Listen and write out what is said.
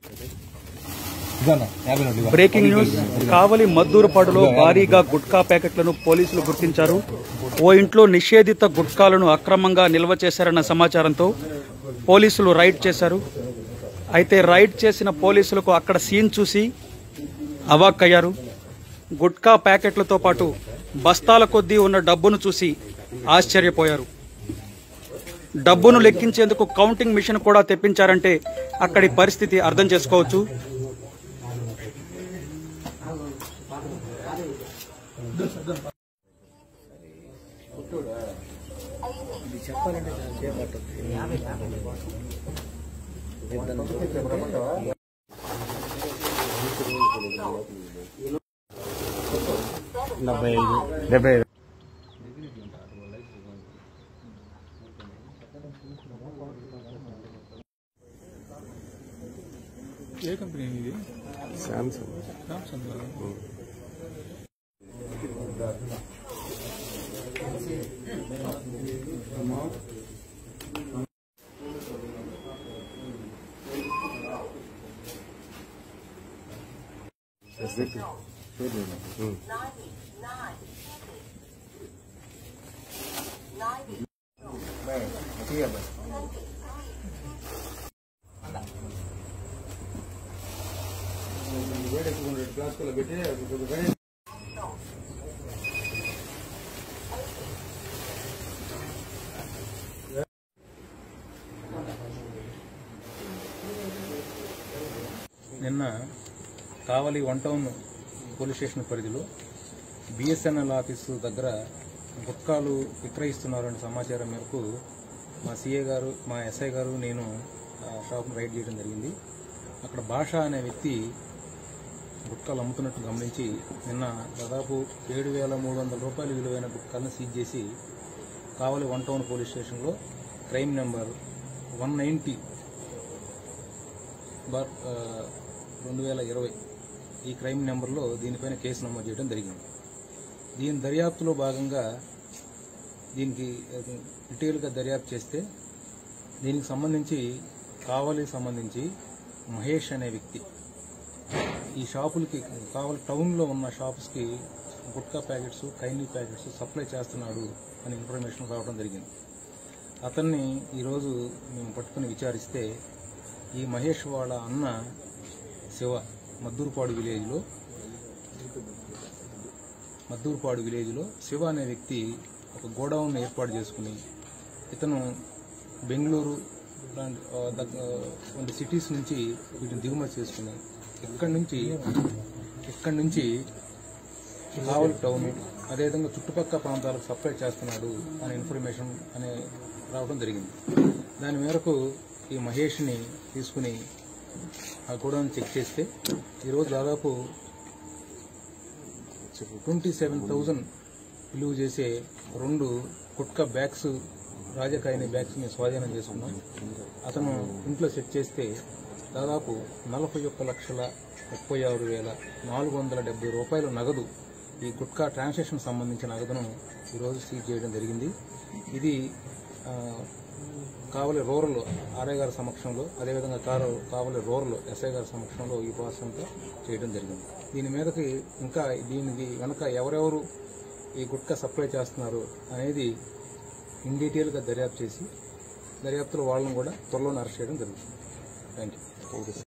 breaking news కావలి మద్దూరుపాడులో భారీగా గుట్కా ప్యాకెట్లను పోలీసులు గుర్తించారు ఓ ఇంట్లో నిషేధిత గుట్కాలను అక్రమంగా నిల్వ చేశారన్న సమాచారంతో పోలీసులు రైడ్ చేశారు అయితే రైడ్ చేసిన పోలీసులకు అక్కడ సీన్ చూసి అవాక్కయ్యారు గుట్కా ప్యాకెట్లతో పాటు బస్తాల కొద్దీ ఉన్న డబ్బును చూసి ఆశ్చర్యపోయారు డబ్బును లెక్కించేందుకు కౌంటింగ్ మిషన్ కూడా తెప్పించారంటే అక్కడి పరిస్థితి అర్థం చేసుకోవచ్చు డెబ్బై ఐదు డెబ్బై ఐదు ఏ కంపెనీ ఇది శాంసంగ్ సామ్సంగ్ నిన్న Kavali one town police station పరిధిలో బిఎస్ఎన్ఎల్ ఆఫీసు దగ్గర గుట్కాలు విక్రయిస్తున్నారనే సమాచారం మేరకు మా సిఏ గారు మా ఎస్ఐ గారు నేను ఆ షాప్ను రైడ్ చేయడం జరిగింది అక్కడ భాష అనే వ్యక్తి గుట్కాలు అమ్ముతున్నట్టు గమనించి నిన్న దాదాపు ఏడు వేల మూడు వందల రూపాయల విలువైన గుట్కాలను సీజ్ చేసి కావలి వన్ టౌన్ పోలీస్ స్టేషన్లో crime number one ninety bar ఆ, రెండు వేల ఇరవై ఈ క్రైమ్ నెంబర్లో దీనిపైన కేసు నమోదు చేయడం జరిగింది దీని దర్యాప్తులో భాగంగా దీనికి ఆ, డీటెయిల్గా దర్యాప్తు చేస్తే దీనికి సంబంధించి కావలికి సంబంధించి మహేష్ అనే వ్యక్తి ఈ షాపులకి కావలి టౌన్లో ఉన్న షాప్స్కి గుట్కా ప్యాకెట్స్ కైనీ ప్యాకెట్స్ సప్లై చేస్తున్నాడు అని ఇన్ఫర్మేషన్ రావడం జరిగింది అతన్ని ఈరోజు మేము పట్టుకుని విచారిస్తే ఈ మహేష్ వాళ్ళ అన్న శివ మద్దూరుపాడు విలేజ్లో మద్దూరుపాడు విలేజ్లో శివ అనే వ్యక్తి ఒక గోడౌన్ ఏర్పాటు చేసుకుని ఇతను బెంగళూరు లాంటి ఆ, దగ్గ- ఆ, వంటి సిటీస్ నుంచి వీటిని దిగుమతి చేసుకుని ఇక్కడి నుంచి ఇక్కడి నుంచి కావలి టౌన్ అదేవిధంగా చుట్టుపక్కల ప్రాంతాలకు సప్లై చేస్తున్నాడు అనే ఇన్ఫర్మేషన్ అనే రావడం జరిగింది దాని మేరకు ఈ మహేష్ని తీసుకుని ఆ గోడౌన్ చెక్ చేస్తే ఈరోజు దాదాపు ట్వంటీ సెవెన్ థౌజండ్ విలువ చేసే రెండు కుట్క బ్యాగ్స్ రాజకాయని బ్యాగ్స్ ని స్వాధీనం చేసుకున్నాం అతను ఇంట్లో సెట్ చేస్తే దాదాపు నలభై ఒక్క లక్షల ముప్పై ఆరు వేల నాలుగు వందల డెబ్బై రూపాయల నగదు ఈ గుట్కా ట్రాన్సాక్షన్ సంబంధించిన నగదును ఈరోజు సీజ్ చేయడం జరిగింది ఇది ఆ, కావలి రూరల్ ఆర్ఐ గారి సమక్షంలో అదేవిధంగా కారు కావలి రూరల్ ఎస్ఐ గారి సమక్షంలో ఈ ప్రాసెస్ అంతా చేయడం జరిగింది దీని మీదకి ఇంకా దీనికి వెనక ఎవరెవరు ఈ గుట్కా సప్లై చేస్తున్నారు అనేది ఇన్ డీటెయిల్గా దర్యాప్తు చేసి దర్యాప్తులో వాళ్ళని కూడా త్వరలో అరెస్ట్ చేయడం జరుగుతుంది థ్యాంక్ యూ